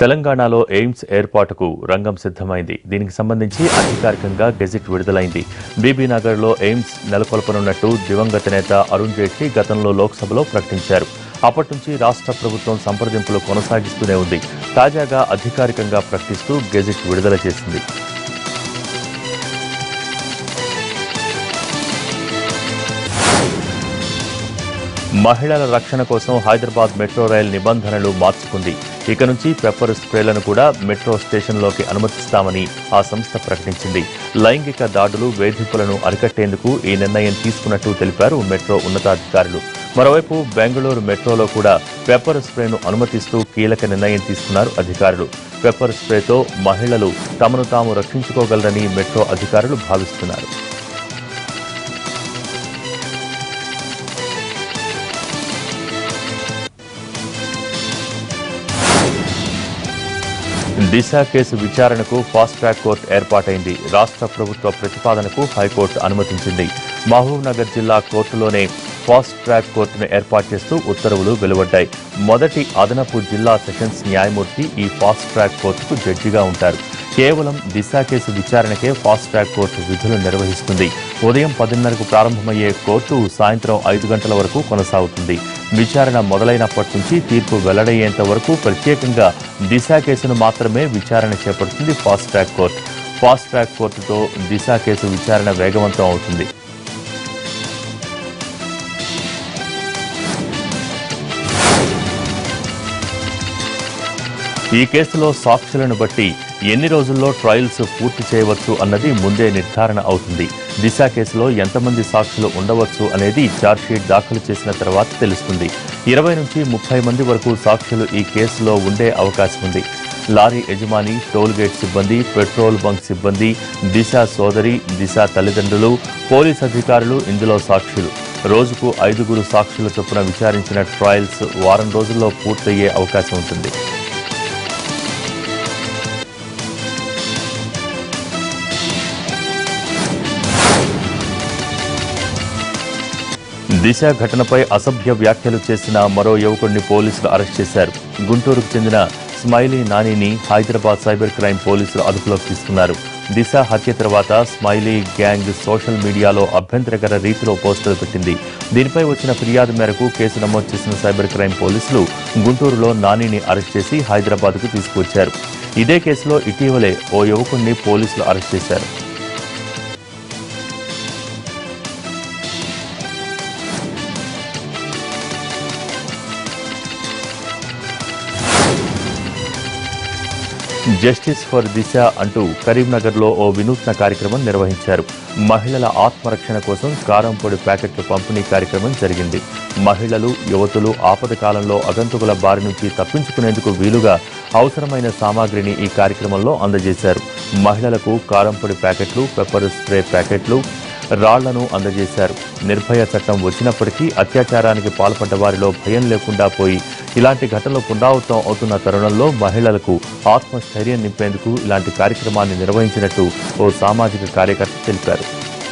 తెలంగాణలో ఎయిమ్స్ ఏర్పాటుకు రంగం సిద్ధమైంది దీనికి సంబంధించి అధికారికంగా గెజిట్ విడుదలైంది బీబీ నగర్లో ఎయిమ్స్ నెలకొల్పనున్నట్టు దివంగత నేత అరుణ్ జైట్లీ గతంలో లోక్సభలో ప్రకటించారు అప్పటి నుంచి రాష్ట్ర ప్రభుత్వం సంప్రదింపులు కొనసాగిస్తూనే ఉంది తాజాగా అధికారికంగా ప్రకటిస్తూ గెజిట్ విడుదల చేసింది మహిళల రక్షణ కోసం హైదరాబాద్ మెట్రో రైల్ నిబంధనలు మార్చుకుంది ఇక నుంచి పెప్పర్ స్ప్రేలను కూడా మెట్రో స్టేషన్లోకి అనుమతిస్తామని ఆ సంస్థ ప్రకటించింది లైంగిక దాడులు వేధింపులను అరికట్టేందుకు ఈ నిర్ణయం తీసుకున్నట్టు తెలిపారు మెట్రో ఉన్నతాధికారులు మరోవైపు బెంగళూరు మెట్రోలో కూడా పెప్పర్ స్ప్రేను అనుమతిస్తూ కీలక నిర్ణయం తీసుకున్నారు అధికారులు పెప్పర్ స్ప్రేతో మహిళలు తమను తాము రక్షించుకోగలరని మెట్రో అధికారులు భావిస్తున్నారు దిశ కేసు విచారణకు ఫాస్ట్ ట్రాక్ కోర్టు ఏర్పాటైంది రాష్ట్ర ప్రభుత్వ ప్రతిపాదనకు హైకోర్టు అనుమతించింది మహబూబ్ నగర్ జిల్లా కోర్టులోనే ఫాస్ట్ ట్రాక్ కోర్టును ఏర్పాటు చేస్తూ ఉత్తర్వులు వెలువడ్డాయి మొదటి అదనపు జిల్లా సెషన్స్ న్యాయమూర్తి ఈ ఫాస్ట్ ట్రాక్ కోర్టుకు జడ్జిగా ఉంటారు కేవలం దిశ కేసు విచారణకే ఫాస్ట్ ట్రాక్ కోర్టు విధులు నిర్వహిస్తుంది ఉదయం పదిన్నరకు ప్రారంభమయ్యే కోర్టు సాయంత్రం ఐదు గంటల వరకు కొనసాగుతుంది విచారణ మొదలైనప్పటి నుంచి తీర్పు వెల్లడయ్యేంత వరకు ప్రత్యేకంగా దిశ కేసును మాత్రమే విచారణ చేపడుతుంది fast track court fast track కోర్టుతో దిశ కేసు విచారణ వేగవంతం అవుతుంది ఈ కేసులో సాక్షులను బట్టి ఎన్ని రోజుల్లో ట్రయల్స్ పూర్తి చేయవచ్చు అన్నది ముందే నిర్ధారణ అవుతుంది దిశ కేసులో ఎంతమంది సాక్షులు ఉండవచ్చు అనేది ఛార్జ్షీట్ దాఖలు చేసిన తర్వాత తెలుస్తుంది ఇరవై నుంచి ముప్పై మంది వరకు సాక్షులు ఈ కేసులో ఉండే అవకాశం ఉంది లారీ యజమాని టోల్ గేట్ సిబ్బంది పెట్రోల్ బంక్ సిబ్బంది దిశ సోదరి దిశ తల్లిదండ్రులు పోలీస్ అధికారులు ఇందులో సాక్షులు రోజుకు ఐదుగురు సాక్షుల చొప్పున విచారించిన ట్రయల్స్ వారం రోజుల్లో పూర్తయ్యే అవకాశం ఉంటుంది దిశ ఘటనపై అసభ్య వ్యాఖ్యలు చేసిన మరో యువకుడిని పోలీసులు అరెస్ట్ చేశారు గుంటూరుకు చెందిన స్మైలీ నానిని హైదరాబాద్ సైబర్ క్రైమ్ పోలీసులు అదుపులోకి తీసుకున్నారు దిశ హత్య తర్వాత స్మైలీ గ్యాంగ్ సోషల్ మీడియాలో అభ్యంతరకర రీతిలో పోస్టులు పెట్టింది దీనిపై వచ్చిన ఫిర్యాదు మేరకు కేసు నమోదు చేసిన సైబర్ క్రైమ్ పోలీసులు గుంటూరులో నానిని అరెస్ట్ చేసి హైదరాబాద్కు తీసుకువచ్చారు ఇదే కేసులో ఇటీవలే ఓ యువకుడిని పోలీసులు అరెస్ట్ చేశారు జస్టిస్ ఫర్ దిశ అంటూ కరీంనగర్లో ఓ వినూత్న కార్యక్రమం నిర్వహించారు మహిళల ఆత్మరక్షణ కోసం కారం పొడి ప్యాకెట్ల పంపిణీ కార్యక్రమం జరిగింది మహిళలు యువతులు ఆపద కాలంలో అగంతుకుల బారి నుంచి తప్పించుకునేందుకు వీలుగా అవసరమైన సామాగ్రిని ఈ కార్యక్రమంలో అందజేశారు మహిళలకు కారం పొడి ప్యాకెట్లు పెప్పర్ స్ప్రే ప్యాకెట్లు రాళ్లను అందజేశారు నిర్భయ చట్టం వచ్చినప్పటికీ అత్యాచారానికి పాల్పడ్డ వారిలో భయం లేకుండా పోయి ఇలాంటి ఘటనలు పునరావృతం అవుతున్న తరుణంలో మహిళలకు ఆత్మస్థైర్యం నింపేందుకు ఇలాంటి కార్యక్రమాన్ని నిర్వహించినట్టు ఓ సామాజిక కార్యకర్త తెలిపారు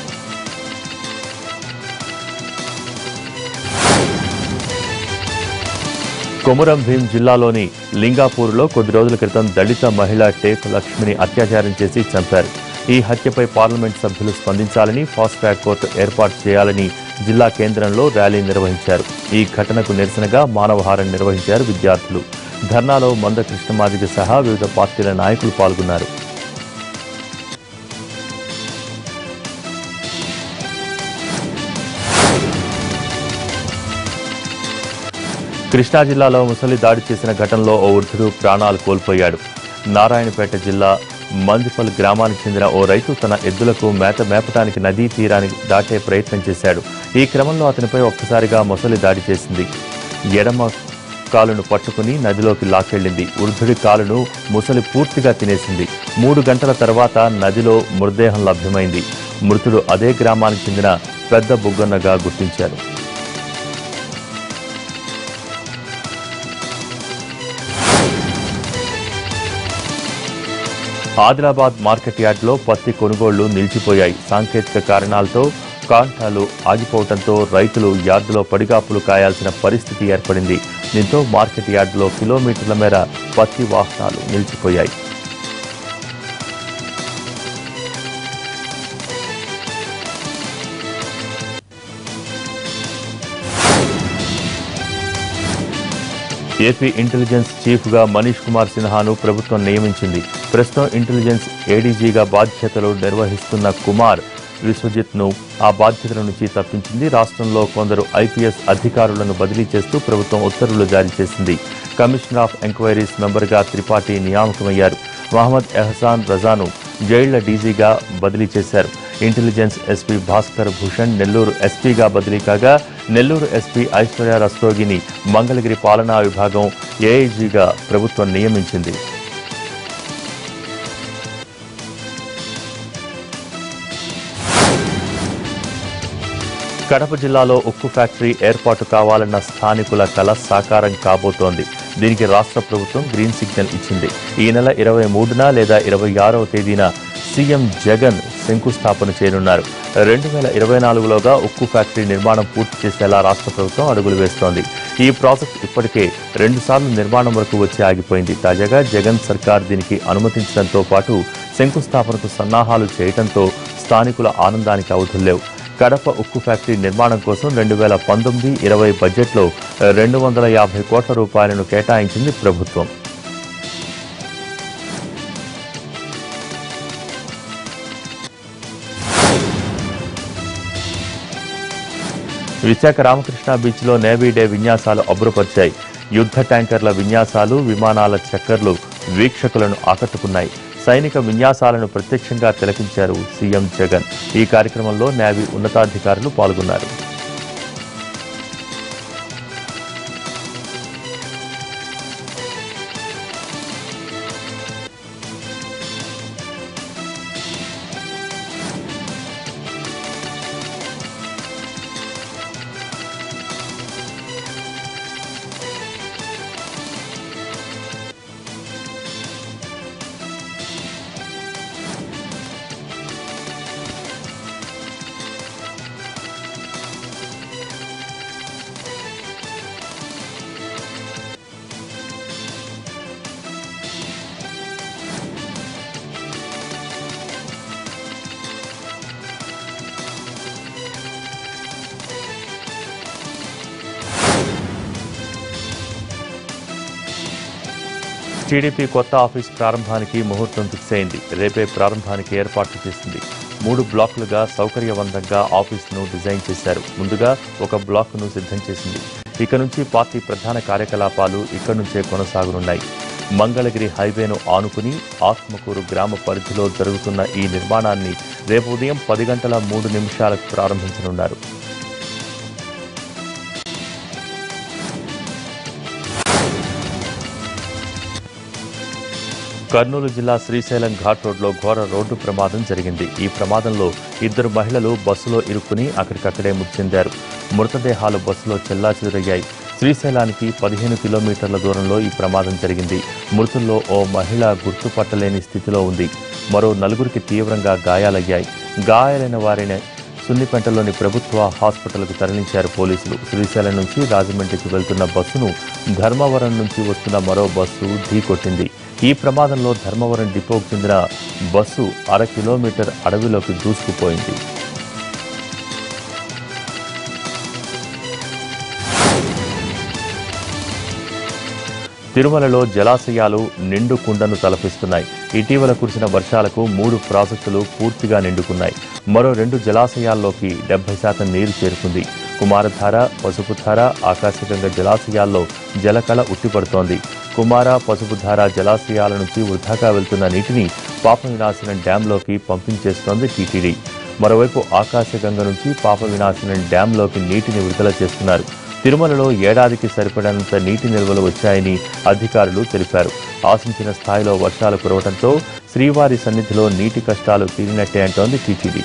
కొమురం భీం జిల్లాలోని లింగాపూర్లో కొద్ది రోజుల క్రితం దళిత మహిళ టేక్ లక్ష్మిని అత్యాచారం చేసి చంపారు ఈ హత్యపై పార్లమెంట్ సభ్యులు స్పందించాలని ఫాస్ట్ ట్రాక్ కోర్టు ఏర్పాటు చేయాలని జిల్లా కేంద్రంలో ర్యాలీ నిర్వహించారు ఈ ఘటనకు నిరసనగా మానవహారం నిర్వహించారు విద్యార్థులు ధర్నాలో మంద కృష్ణమాదిగ సహా వివిధ పార్టీల నాయకులు పాల్గొన్నారు కృష్ణా జిల్లాలో ముసలి దాడి చేసిన ఘటనలో ఓ వృద్ధుడు ప్రాణాలు కోల్పోయాడు నారాయణపేట జిల్లా మందిపల్ గ్రామానికి చెందిన ఓ రైతు తన ఎద్దులకు మేత మేపటానికి నదీ తీరానికి దాటే ప్రయత్నం చేశాడు ఈ క్రమంలో అతనిపై ఒక్కసారిగా మొసలి దాడి చేసింది ఎడమ కాలును పట్టుకుని నదిలోకి లాక్కెళ్ళింది వృద్ధుడి కాలును ముసలి పూర్తిగా తినేసింది మూడు గంటల తర్వాత నదిలో మృతదేహం లభ్యమైంది మృతుడు అదే గ్రామానికి చెందిన పెద్ద బుగ్గన్నగా గుర్తించారు ఆదిలాబాద్ మార్కెట్ యార్డ్లో పత్తి కొనుగోళ్లు నిలిచిపోయాయి సాంకేతిక కారణాలతో కాంటాలు ఆగిపోవడంతో రైతులు యార్డులో పడిగాపులు కాయాల్సిన పరిస్థితి ఏర్పడింది దీంతో మార్కెట్ యార్డులో కిలోమీటర్ల మేర పత్తి వాహనాలు నిలిచిపోయాయి ఏపీ ఇంటెలిజెన్స్ చీఫ్ గా మనీష్ కుమార్ సిన్హాను ప్రభుత్వం నియమించింది ప్రస్తుతం ఇంటెలిజెన్స్ ఏడీజీగా బాధ్యతలు నిర్వహిస్తున్న కుమార్ విశ్వజిత్ ను ఆ బాధ్యతల నుంచి తప్పించింది రాష్ట్రంలో కొందరు ఐపీఎస్ అధికారులను బదిలీ చేస్తూ ప్రభుత్వం ఉత్తర్వులు జారీ చేసింది కమిషనర్ ఆఫ్ ఎంక్వైరీస్ మెంబర్గా త్రిపాఠి నియామకమయ్యారు మహమ్మద్ ఎహసాన్ రజాను జైళ్ల డీజీగా బదిలీ చేశారు ఇంటెలిజెన్స్ ఎస్పీ భాస్కర్ భూషణ్ నెల్లూరు ఎస్పీగా బదిలీ కాగా నెల్లూరు ఎస్పీ ఐశ్వర్య రస్తోగిని మంగళగిరి పాలనా విభాగం ఏఐజీగా ప్రభుత్వం నియమించింది కడప జిల్లాలో ఉక్కు ఫ్యాక్టరీ ఏర్పాటు కావాలన్న స్థానికుల కల సాకారం కాబోతోంది దీనికి రాష్ట్ర ప్రభుత్వం గ్రీన్ సిగ్నల్ ఇచ్చింది ఈ నెల ఇరవై మూడున లేదా ఇరవై ఆరవ తేదీన సీఎం జగన్ శంకుస్థాపన చేయనున్నారు రెండు వేల ఇరవై నాలుగులోగా ఉక్కు ఫ్యాక్టరీ నిర్మాణం పూర్తి చేసేలా రాష్ట్ర ప్రభుత్వం అడుగులు వేస్తోంది ఈ ప్రాజెక్ట్ ఇప్పటికే రెండుసార్లు నిర్మాణం వరకు వచ్చి ఆగిపోయింది తాజాగా జగన్ సర్కార్ దీనికి అనుమతించడంతో పాటు శంకుస్థాపనకు సన్నాహాలు చేయడంతో స్థానికుల ఆనందానికి అవధుల్లేవు కడప ఉక్కు ఫ్యాక్టరీ నిర్మాణం కోసం రెండు వేల పంతొమ్మిది ఇరవై బడ్జెట్లో రెండు వందల యాభై కోట్ల రూపాయలను కేటాయించింది ప్రభుత్వం విశాఖ రామకృష్ణ బీచ్లో నేవీ డే విన్యాసాలు అబ్బురపరిచాయి యుద్ధ ట్యాంకర్ల విన్యాసాలు విమానాల చక్కర్లు వీక్షకులను ఆకట్టుకున్నాయి సైనిక విన్యాసాలను ప్రత్యక్షంగా తిలకించారు సీఎం జగన్ ఈ కార్యక్రమంలో నేవీ ఉన్నతాధికారులు పాల్గొన్నారు టీడీపీ కొత్త ఆఫీస్ ప్రారంభానికి ముహూర్తం ఫిక్స్ అయింది రేపే ప్రారంభానికి ఏర్పాట్లు చేసింది మూడు బ్లాకులుగా సౌకర్యవంతంగా ఆఫీసును డిజైన్ చేశారు ముందుగా ఒక బ్లాక్ను సిద్ధం చేసింది ఇక నుంచి పార్టీ ప్రధాన కార్యకలాపాలు ఇక్కడి నుంచే కొనసాగనున్నాయి మంగళగిరి హైవేను ఆనుకుని ఆత్మకూరు గ్రామ పరిధిలో జరుగుతున్న ఈ నిర్మాణాన్ని రేపు ఉదయం పది గంటల మూడు నిమిషాలకు ప్రారంభించనున్నారు కర్నూలు జిల్లా శ్రీశైలం ఘాట్ రోడ్లో ఘోర రోడ్డు ప్రమాదం జరిగింది ఈ ప్రమాదంలో ఇద్దరు మహిళలు బస్సులో ఇరుక్కుని అక్కడికక్కడే మృతి చెందారు మృతదేహాలు బస్సులో చెల్లాచెదురయ్యాయి శ్రీశైలానికి పదిహేను కిలోమీటర్ల దూరంలో ఈ ప్రమాదం జరిగింది మృతుల్లో ఓ మహిళ గుర్తుపట్టలేని స్థితిలో ఉంది మరో నలుగురికి తీవ్రంగా గాయాలయ్యాయి గాయాలైన వారిని సున్నిపెంటలోని ప్రభుత్వ హాస్పిటల్కు తరలించారు పోలీసులు శ్రీశైలం నుంచి రాజమండ్రికి వెళ్తున్న బస్సును ధర్మవరం నుంచి వస్తున్న మరో బస్సు ఢీకొట్టింది ఈ ప్రమాదంలో ధర్మవరం డిపోకు చెందిన బస్సు అర కిలోమీటర్ అడవిలోకి దూసుకుపోయింది తిరుమలలో జలాశయాలు నిండు కుండను తలపిస్తున్నాయి ఇటీవల కురిసిన వర్షాలకు మూడు ప్రాజెక్టులు పూర్తిగా నిండుకున్నాయి మరో రెండు జలాశయాల్లోకి డెబ్బై శాతం నీరు చేరుకుంది కుమారధార పసుపుధార ఆకాశగంగ జలాశయాల్లో జలకళ ఉట్టిపడుతోంది కుమార పసుపుధార జలాశయాల నుంచి వృధాగా వెళ్తున్న నీటిని పాప వినాశనం డ్యాంలోకి పంపించేస్తోంది టీటీడీ మరోవైపు ఆకాశగంగ నుంచి పాప వినాశనం డ్యాంలోకి నీటిని విడుదల చేస్తున్నారు తిరుమలలో ఏడాదికి సరిపడినంత నీటి నిల్వలు వచ్చాయని అధికారులు తెలిపారు ఆశించిన స్థాయిలో వర్షాలు కురవడంతో శ్రీవారి సన్నిధిలో నీటి కష్టాలు తీరినట్టే అంటోంది టీటీడీ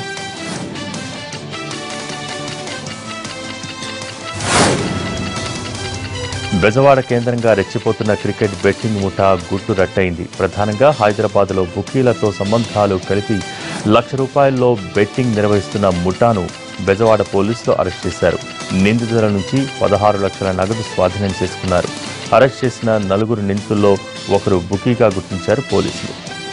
బెజవాడ కేంద్రంగా రెచ్చిపోతున్న క్రికెట్ బెట్టింగ్ ముఠా గుట్టు రట్టయింది ప్రధానంగా హైదరాబాద్లో బుకీలతో సంబంధాలు కలిపి లక్ష రూపాయల్లో బెట్టింగ్ నిర్వహిస్తున్న ముఠాను బెజవాడ పోలీసులు అరెస్ట్ చేశారు నిందితుల నుంచి పదహారు లక్షల నగదు స్వాధీనం చేసుకున్నారు అరెస్ట్ చేసిన నలుగురు నిందితుల్లో ఒకరు బుకీగా గుర్తించారు పోలీసులు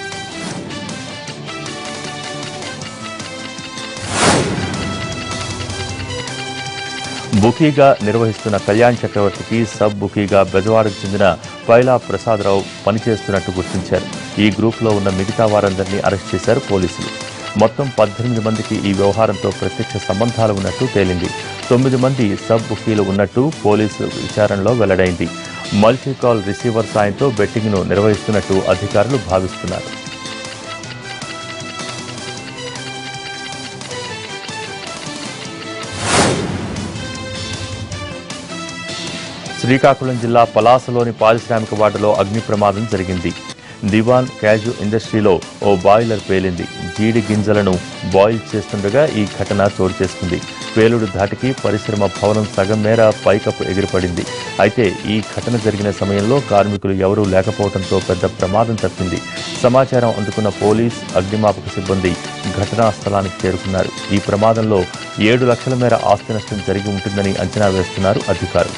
బుకీగా నిర్వహిస్తున్న కళ్యాణ్ చక్రవర్తికి సబ్ బుకీగా బెజవాడకు చెందిన పైలా ప్రసాదరావు పనిచేస్తున్నట్టు గుర్తించారు ఈ గ్రూప్లో ఉన్న మిగతా వారందరినీ అరెస్ట్ చేశారు పోలీసులు మొత్తం పద్దెనిమిది మందికి ఈ వ్యవహారంతో ప్రత్యక్ష సంబంధాలు ఉన్నట్టు తేలింది తొమ్మిది మంది సబ్ బుకీలు ఉన్నట్టు పోలీసు విచారణలో వెల్లడైంది మల్టీ కాల్ రిసీవర్ సాయంతో బెట్టింగ్ను నిర్వహిస్తున్నట్టు అధికారులు భావిస్తున్నారు శ్రీకాకుళం జిల్లా పలాసలోని పారిశ్రామిక వాడలో అగ్ని ప్రమాదం జరిగింది దివాన్ క్యాజు ఇండస్ట్రీలో ఓ బాయిలర్ పేలింది జీడి గింజలను బాయిల్ చేస్తుండగా ఈ ఘటన చోటు చేసుకుంది పేలుడు ధాటికి పరిశ్రమ భవనం సగం మేర పైకప్పు ఎగిరిపడింది అయితే ఈ ఘటన జరిగిన సమయంలో కార్మికులు ఎవరూ లేకపోవడంతో పెద్ద ప్రమాదం తప్పింది సమాచారం అందుకున్న పోలీస్ అగ్నిమాపక సిబ్బంది ఘటనా స్థలానికి చేరుకున్నారు ఈ ప్రమాదంలో ఏడు లక్షల మేర ఆస్తి నష్టం జరిగి ఉంటుందని అంచనా వేస్తున్నారు అధికారులు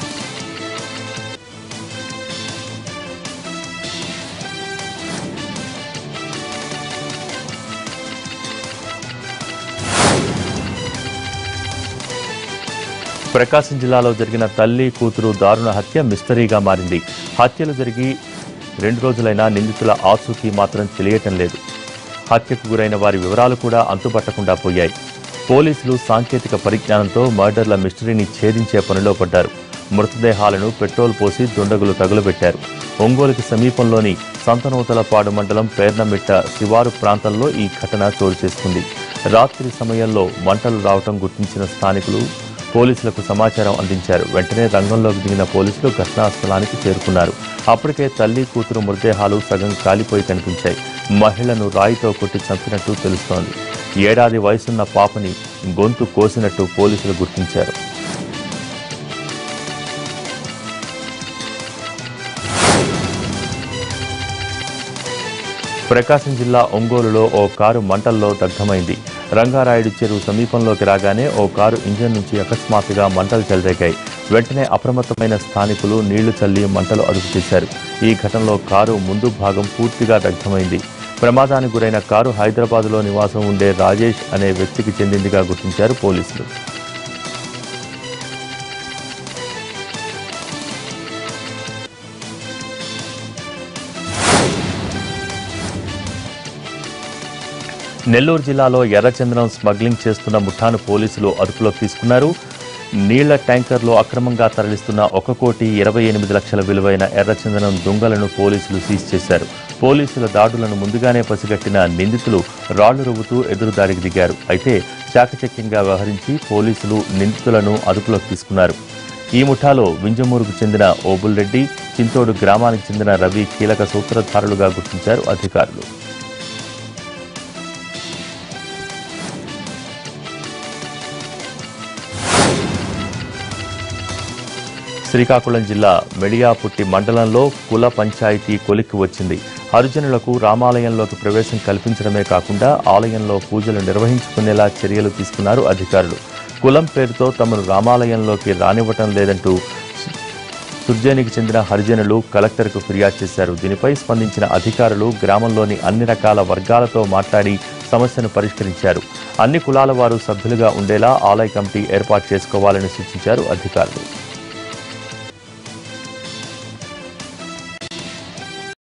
ప్రకాశం జిల్లాలో జరిగిన తల్లి కూతురు దారుణ హత్య మిస్టరీగా మారింది హత్యలు జరిగి రెండు రోజులైనా నిందితుల ఆచూకీ మాత్రం తెలియటం లేదు హత్యకు గురైన వారి వివరాలు కూడా అంతుపట్టకుండా పోయాయి పోలీసులు సాంకేతిక పరిజ్ఞానంతో మర్డర్ల మిస్టరీని ఛేదించే పనిలో పడ్డారు మృతదేహాలను పెట్రోల్ పోసి దుండగులు తగులబెట్టారు ఒంగోలుకి సమీపంలోని సంతనూతలపాడు మండలం పేర్నమిట్ట శివారు ప్రాంతంలో ఈ ఘటన చోటు చేసుకుంది రాత్రి సమయంలో మంటలు రావటం గుర్తించిన స్థానికులు పోలీసులకు సమాచారం అందించారు వెంటనే రంగంలోకి దిగిన పోలీసులు ఘటనా స్థలానికి చేరుకున్నారు అప్పటికే తల్లి కూతురు మృతదేహాలు సగం కాలిపోయి కనిపించాయి మహిళను రాయితో కొట్టి చంపినట్టు తెలుస్తోంది ఏడాది వయసున్న పాపని గొంతు కోసినట్టు పోలీసులు గుర్తించారు ప్రకాశం జిల్లా ఒంగోలులో ఓ కారు మంటల్లో దగ్ధమైంది రంగారాయుడు చెరువు సమీపంలోకి రాగానే ఓ కారు ఇంజన్ నుంచి అకస్మాత్తుగా మంటలు చెలరేగాయి వెంటనే అప్రమత్తమైన స్థానికులు నీళ్లు చల్లి మంటలు అదుపు చేశారు ఈ ఘటనలో కారు ముందు భాగం పూర్తిగా దగ్ధమైంది ప్రమాదానికి గురైన కారు హైదరాబాద్లో నివాసం ఉండే రాజేష్ అనే వ్యక్తికి చెందిందిగా గుర్తించారు పోలీసులు నెల్లూరు జిల్లాలో ఎర్రచందనం స్మగ్లింగ్ చేస్తున్న ముఠాను పోలీసులు అదుపులోకి తీసుకున్నారు నీళ్ల ట్యాంకర్లో అక్రమంగా తరలిస్తున్న ఒక కోటి ఇరవై ఎనిమిది లక్షల విలువైన ఎర్రచందనం దొంగలను పోలీసులు సీజ్ చేశారు పోలీసుల దాడులను ముందుగానే పసిగట్టిన నిందితులు రాళ్లు రువ్వుతూ ఎదురుదాడికి దిగారు అయితే చాకచక్యంగా వ్యవహరించి పోలీసులు నిందితులను అదుపులోకి తీసుకున్నారు ఈ ముఠాలో వింజమూరుకు చెందిన ఓబుల్ రెడ్డి చింతోడు గ్రామానికి చెందిన రవి కీలక సూత్రధారులుగా గుర్తించారు అధికారులు శ్రీకాకుళం జిల్లా మెడియాపుట్టి మండలంలో కుల పంచాయతీ కొలిక్కి వచ్చింది హరిజనులకు రామాలయంలోకి ప్రవేశం కల్పించడమే కాకుండా ఆలయంలో పూజలు నిర్వహించుకునేలా చర్యలు తీసుకున్నారు అధికారులు కులం పేరుతో తమను రామాలయంలోకి రానివ్వటం లేదంటూ సుర్జేనికి చెందిన హరిజనులు కలెక్టర్కు ఫిర్యాదు చేశారు దీనిపై స్పందించిన అధికారులు గ్రామంలోని అన్ని రకాల వర్గాలతో మాట్లాడి సమస్యను పరిష్కరించారు అన్ని కులాల వారు సభ్యులుగా ఉండేలా ఆలయ కమిటీ ఏర్పాటు చేసుకోవాలని సూచించారు అధికారులు